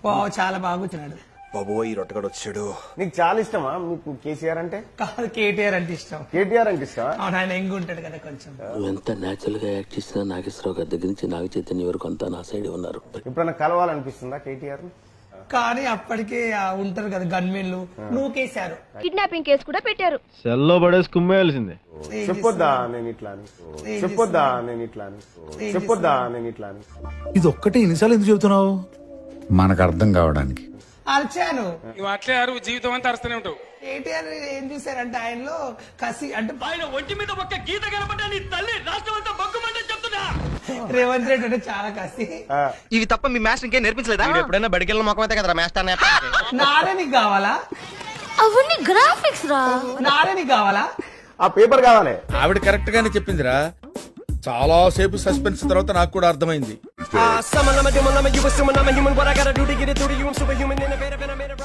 Wow, చాలా బాగా కూర్చున్నాడు బాబోయ్ ఈ రొట్టగడు వచ్చాడు నీకు చాలా ఇష్టమా మీకు కేసీఆర్ అంటే కాదు కేటీఆర్ అంటే ఇష్టం కేటీఆర్ అంటే ఇష్టమా అవును ఆయన ఎంగు ఉంటాడు కదా కొంచెం ఎంత న్యాచురల్ గా యాక్ట్ చేసినా నాగేశ్వరరావు గారి దగ్గర నుంచి నాగ చైతన్య వరకు అంతా నా సైడ్ ఉన్నారు ఎప్పుడైనా కలవాలనిపిస్తుందా కేటీఆర్ కానీ అప్పటికే ఆ ఉంటారు కదా గన్మెన్లు నూకేశారు కిడ్నాపింగ్ కేసు కూడా పెట్టారు సెల్లో పడేసి కుమ్మేయాల్సిందే చెప్పొద్దా నేను ఇట్లా అని చెప్పొద్దా నేను ఇట్లా అని చెప్పొద్దా నేను ఇట్లా అని ఇది ఒక్కటే ఎన్నిసార్లు ఎందుకు చెబుతున్నావు మనకు అర్థం కావడానికి అరిచాను నువ్వు అట్లే అరువు జీవితం అంతా అరుస్తూనే ఉంటావు కేటీఆర్ ఏం చూసారంటే ఆయనలో కసి అంటే ఆయన ఒంటి మీద ఒక్క గీత కనపడ్డా నీ తల్లి రాష్ట్రం అంతా బొగ్గుమంటే చెప్తున్నా రేవంత్ రెడ్డి అంటే చాలా కసి ఇవి తప్ప మీ మాస్టర్ ఇంకేం నేర్పించలేదా ఎప్పుడైనా బడికెళ్ళిన మొక్కం అయితే కదా మాస్టర్ నారే నీకు కావాలా అవన్నీ గ్రాఫిక్స్ రా నారే నీకు కావాలా ఆ పేపర్ కావాలి ఆవిడ కరెక్ట్ గానే చెప్పిందిరా చాలా సేపు సస్పెన్స్ తర్వాత నాకు కూడా అర్థమైంది Some of them are doing, I'm a human, I'm a human. What I gotta do to get it through to you? I'm superhuman in a bit of an